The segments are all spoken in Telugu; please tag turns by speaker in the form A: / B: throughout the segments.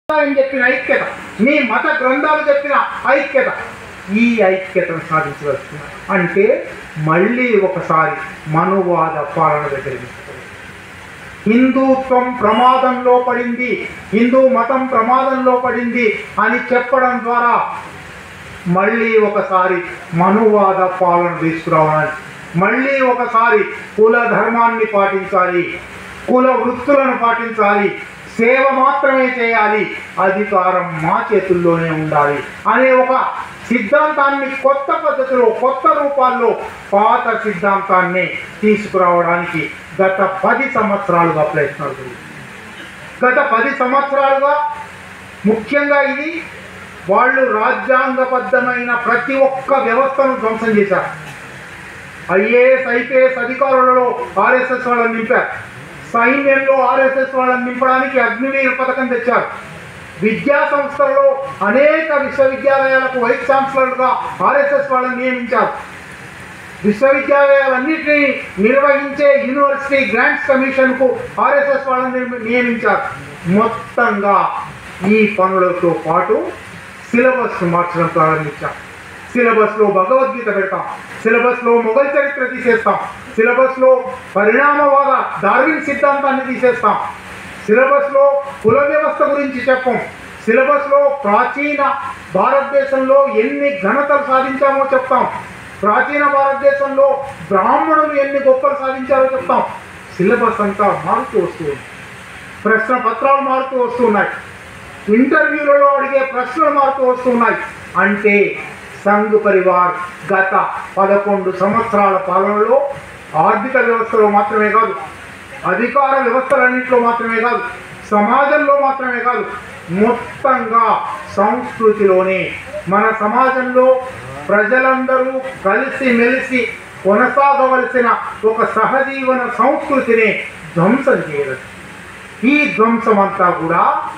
A: ఆయన చెప్పిన ఐక్యత మీ మత గ్రంథాలు చెప్పిన ఐక్యత ఈ ఐక్యతను సాధించవలసిన అంటే మళ్ళీ ఒకసారి మనువాద పాలన దగ్గరికి హిందుత్వం ప్రమాదంలో పడింది హిందూ మతం ప్రమాదంలో పడింది అని చెప్పడం ద్వారా మళ్ళీ ఒకసారి మనువాద పాలన తీసుకురావాలి మళ్ళీ ఒకసారి కుల ధర్మాన్ని పాటించాలి కుల వృత్తులను పాటించాలి సేవ మాత్రమే చేయాలి అధికారం మా చేతుల్లోనే ఉండాలి అనే ఒక సిద్ధాంతాన్ని కొత్త పద్ధతిలో కొత్త రూపాల్లో పాత సిద్ధాంతాన్ని తీసుకురావడానికి గత పది సంవత్సరాలుగా ప్రయత్నాలు జరుగుతున్నాయి. గత పది సంవత్సరాలుగా ముఖ్యంగా ఇది వాళ్ళు రాజ్యాంగబద్ధమైన ప్రతి ఒక్క వ్యవస్థను ధ్వంసం చేశారు ఐఏఎస్ ఐపీఎస్ అధికారులలో ఆర్ఎస్ఎస్ వాళ్ళని నింపారు సైన్యంలో ఆర్ఎస్ఎస్ వాళ్ళని నింపడానికి అగ్నివీర్ పథకం తెచ్చారు విద్యా సంస్థల్లో అనేక విశ్వవిద్యాలయాలకు వైస్ ఛాన్సలర్గా ఆర్ఎస్ఎస్ వాళ్ళని నియమించారు విశ్వవిద్యాలయాలన్నింటినీ నిర్వహించే యూనివర్సిటీ గ్రాంట్స్ కమిషన్కు ఆర్ఎస్ఎస్ వాళ్ళని నియమించారు మొత్తంగా ఈ పనులతో పాటు సిలబస్ మార్చడం ప్రారంభించాం సిలబస్లో భగవద్గీత పెడతాం సిలబస్లో మొఘల్ చరిత్ర తీసేస్తాం సిలబస్లో పరిణామవాద డార్విన్ సిద్ధాంతాన్ని తీసేస్తాం సిలబస్లో కుల వ్యవస్థ గురించి చెప్పం సిలబస్లో ప్రాచీన భారతదేశంలో ఎన్ని ఘనతలు సాధించామో చెప్తాం ప్రాచీన భారతదేశంలో బ్రాహ్మణులు ఎన్ని గొప్పలు సాధించారో చెప్తాం సిలబస్ అంతా మారుతూ వస్తుంది ప్రశ్న పత్రాలు మారుతూ వస్తున్నాయి ఇంటర్వ్యూలలో అడిగే ప్రశ్నలు మారుతూ వస్తున్నాయి అంటే సంఘ్ పరివార్ గత పదకొండు సంవత్సరాల పాలనలో ఆర్థిక వ్యవస్థలో మాత్రమే కాదు అధికార వ్యవస్థలన్నింటిలో మాత్రమే కాదు సమాజంలో మాత్రమే కాదు మొత్తంగా సంస్కృతిలోనే మన సమాజంలో ప్రజలందరూ కలిసి మెలిసి కొనసాగవలసిన ఒక సహజీవన సంస్కృతిని ధ్వంసం చేయడం ఈ ధ్వంసం అంతా కూడా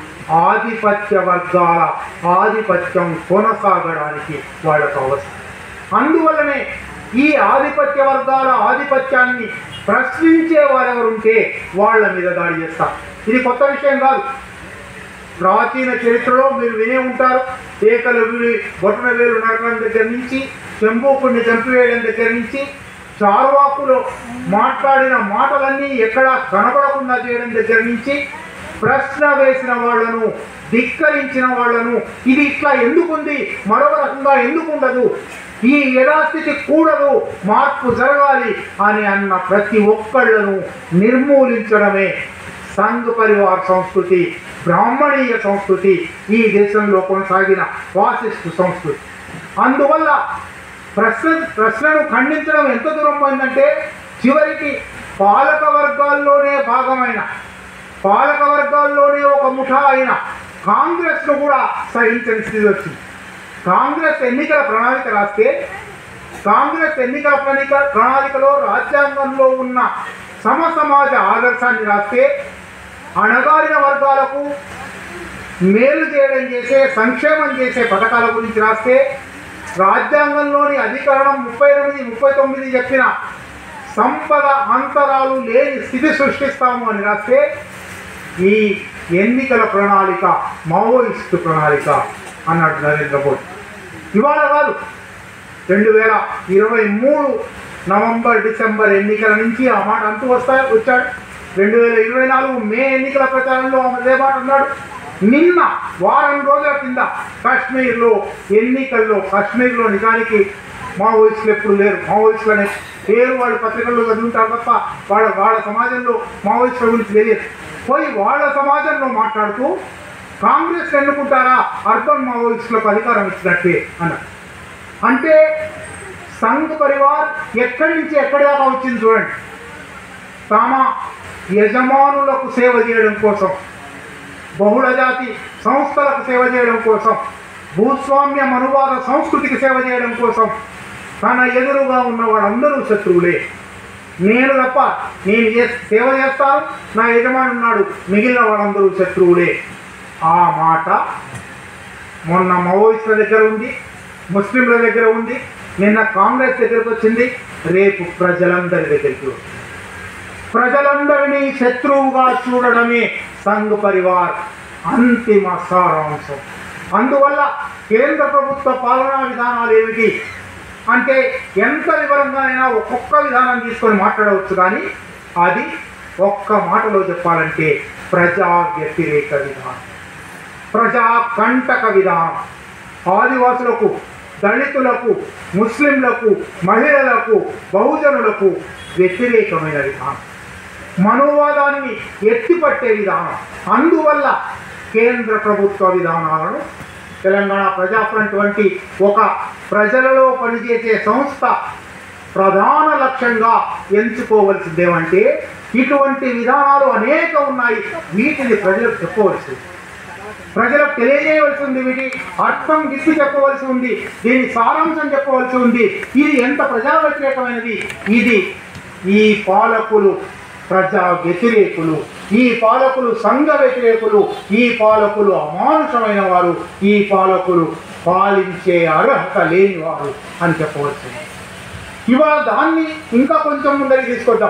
A: ఆధిపత్య వర్గాల ఆధిపత్యం కొనసాగడానికి వాళ్ళకు అవసరం అందువల్లనే ఈ ఆధిపత్య వర్గాల ఆధిపత్యాన్ని ప్రశ్నించే వారెవరుంటే వాళ్ళ మీద దాడి చేస్తారు ఇది కొత్త విషయం కాదు ప్రాచీన చరిత్రలో మీరు వినే ఉంటారు ఏకల బొటన వేలు నరకడం దగ్గర నుంచి శంభూకుడిని చంపివేయడం దగ్గర నుంచి చార్వాకులు మాట్లాడిన మాటలన్నీ ఎక్కడా కనపడకుండా చేయడం దగ్గర నుంచి ప్రశ్న వేసిన వాళ్ళను ధిక్కరించిన వాళ్ళను ఇది ఇట్లా ఎందుకుంది మరొక రకంగా ఎందుకు ఉండదు ఈ యథాస్థితి కూడదు మార్పు జరగాలి అని అన్న ప్రతి ఒక్కళ్ళను నిర్మూలించడమే సంఘ్ పరివార్ సంస్కృతి బ్రాహ్మణీయ సంస్కృతి ఈ దేశంలో కొనసాగిన వాసిస్తు సంస్కృతి అందువల్ల ప్రశ్న ప్రశ్నను ఖండించడం ఎంత దూరం పోయిందంటే చివరికి పాలక వర్గాల్లోనే భాగమైన పాలక వర్గాల్లోనే ఒక ముఠా అయిన కాంగ్రెస్ను కూడా సహించని స్థితి వచ్చింది కాంగ్రెస్ ఎన్నికల ప్రణాళిక రాస్తే కాంగ్రెస్ ఎన్నికల ప్రణిక ప్రణాళికలో రాజ్యాంగంలో ఉన్న సమ సమాజ ఆదర్శాన్ని రాస్తే అణగారిన వర్గాలకు మేలు చేయడం చేసే సంక్షేమం చేసే పథకాల గురించి రాస్తే రాజ్యాంగంలోని అధికరణం ముప్పై ఎనిమిది ముప్పై తొమ్మిది చెప్పిన సంపద అంతరాలు లేని స్థితి సృష్టిస్తాము అని రాస్తే ఈ ఎన్నికల ప్రణాళిక మావోయిస్టు ప్రణాళిక అన్నాడు నరేంద్ర మోడీ ఇవాళ కాదు రెండు వేల ఇరవై మూడు నవంబర్ డిసెంబర్ ఎన్నికల నుంచి ఆ మాట అంటూ వస్తా వచ్చాడు రెండు వేల ఇరవై నాలుగు మే ఎన్నికల ప్రచారంలో అదే మాట అన్నాడు నిన్న వారం రోజుల కింద కాశ్మీర్లో ఎన్నికల్లో కాశ్మీర్లో నిజానికి మావోయిస్టులు ఎప్పుడు లేరు మావోయిస్టులు అనే పేరు వాళ్ళు పత్రికల్లో చదువుతారు తప్ప వాళ్ళ వాళ్ళ సమాజంలో మావోయిస్టుల గురించి తెలియదు పోయి వాళ్ళ సమాజంలో మాట్లాడుతూ కాంగ్రెస్ ఎన్నుకుంటారా అర్బన్ మావోయిస్టులకు అధికారం ఇచ్చినట్టే అన్నారు అంటే సంఘ్ పరివార్ ఎక్కడి నుంచి ఎక్కడి దాకా వచ్చింది చూడండి తమ యజమానులకు సేవ చేయడం కోసం బహుళజాతి సంస్థలకు సేవ చేయడం కోసం భూస్వామ్య మనువాద సంస్కృతికి సేవ చేయడం కోసం తన ఎదురుగా ఉన్న వాళ్ళందరూ శత్రువులే నేను తప్ప నేను ఏ సేవ చేస్తాను నా యజమాని ఉన్నాడు మిగిలిన వాళ్ళందరూ శత్రువులే ఆ మాట మొన్న మావోయిస్టుల దగ్గర ఉంది ముస్లింల దగ్గర ఉంది నిన్న కాంగ్రెస్ దగ్గరకు వచ్చింది రేపు ప్రజలందరి దగ్గరికి వస్తుంది ప్రజలందరినీ శత్రువుగా చూడడమే సంఘ్ పరివార్ అంతిమ సారాంశం అందువల్ల కేంద్ర ప్రభుత్వ పాలనా విధానాలు ఏమిటి అంటే ఎంత వివరంగానైనా ఒక్కొక్క విధానం తీసుకొని మాట్లాడవచ్చు కానీ అది ఒక్క మాటలో చెప్పాలంటే ప్రజా వ్యతిరేక విధానం ప్రజా కంటక విధానం ఆదివాసులకు దళితులకు ముస్లింలకు మహిళలకు బహుజనులకు వ్యతిరేకమైన విధానం మనోవాదాన్ని ఎత్తిపట్టే విధానం అందువల్ల కేంద్ర ప్రభుత్వ విధానాలను తెలంగాణ ప్రజా ఫ్రంట్ వంటి ఒక ప్రజలలో పనిచేసే సంస్థ ప్రధాన లక్ష్యంగా ఎంచుకోవలసిందేమంటే ఇటువంటి విధానాలు అనేక ఉన్నాయి వీటిని ప్రజలకు చెప్పవలసింది ప్రజలకు తెలియజేయవలసి ఉంది వీటి అర్థం గిట్టి చెప్పవలసి ఉంది దీని సారాంశం చెప్పవలసి ఉంది ఇది ఎంత ప్రజా వ్యతిరేకమైనది ఇది ఈ పాలకులు ప్రజా వ్యతిరేకులు ఈ పాలకులు సంఘ వ్యతిరేకులు ఈ పాలకులు అమానుషమైన వారు ఈ పాలకులు పాలించే అర్హత లేని వారు అని చెప్పవలసింది ఇవాళ దాన్ని ఇంకా కొంచెం ముందరికి తీసుకొద్దాం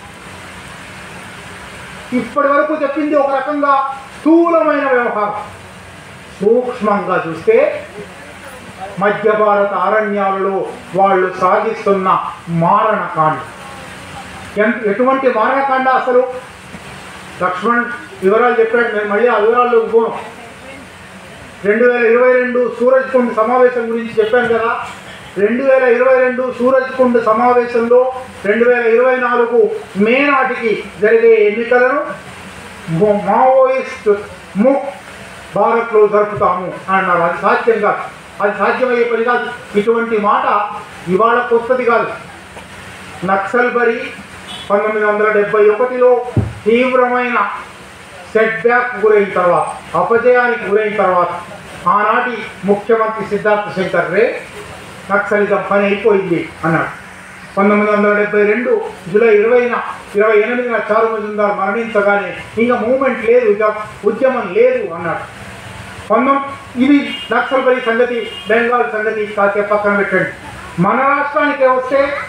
A: ఇప్పటి వరకు చెప్పింది ఒక రకంగా స్థూలమైన వ్యవహారం సూక్ష్మంగా చూస్తే మధ్య భారత అరణ్యాలలో వాళ్ళు సాగిస్తున్న మారణకాండ ఎంత ఎటువంటి మారణకాండ అసలు లక్ష్మణ్ వివరాలు చెప్పాడు నేను మళ్ళీ ఆ వివరాల్లోకి పోను రెండు వేల ఇరవై రెండు సూరజ్ కుండ్ సమావేశం గురించి చెప్పాను కదా రెండు వేల ఇరవై రెండు సూరజ్ కుండ్ సమావేశంలో రెండు వేల ఇరవై నాలుగు మే నాటికి జరిగే ఎన్నికలను మో- మావోయిస్ట్ ముక్ భారత్లో జరుపుతాము అన్నారు అది సాధ్యం కాదు అది సాధ్యమయ్యే పని కాదు ఇటువంటి మాట ఇవాళ కొత్తది కాదు నక్సల్బరి పంతొమ్మిది వందల డెబ్బై ఒకటిలో తీవ్రమైన సెట్ బ్యాక్ గురైన తర్వాత అపజయానికి గురైన తర్వాత ఆనాటి ముఖ్యమంత్రి సిద్ధార్థ శంకర్ రే నక్సలిజం పని అయిపోయింది అన్నాడు పంతొమ్మిది వందల డెబ్బై రెండు జూలై ఇరవైన ఇరవై ఎనిమిదిన చారు మజుందార్ మరణించగానే ఇంకా మూమెంట్ లేదు ఇక ఉద్యమం లేదు అన్నాడు పంతొమ్మిది ఇది నక్సల్బరి సంగతి బెంగాల్ సంగతి కాసే పక్కన పెట్టండి మన రాష్ట్రానికి వస్తే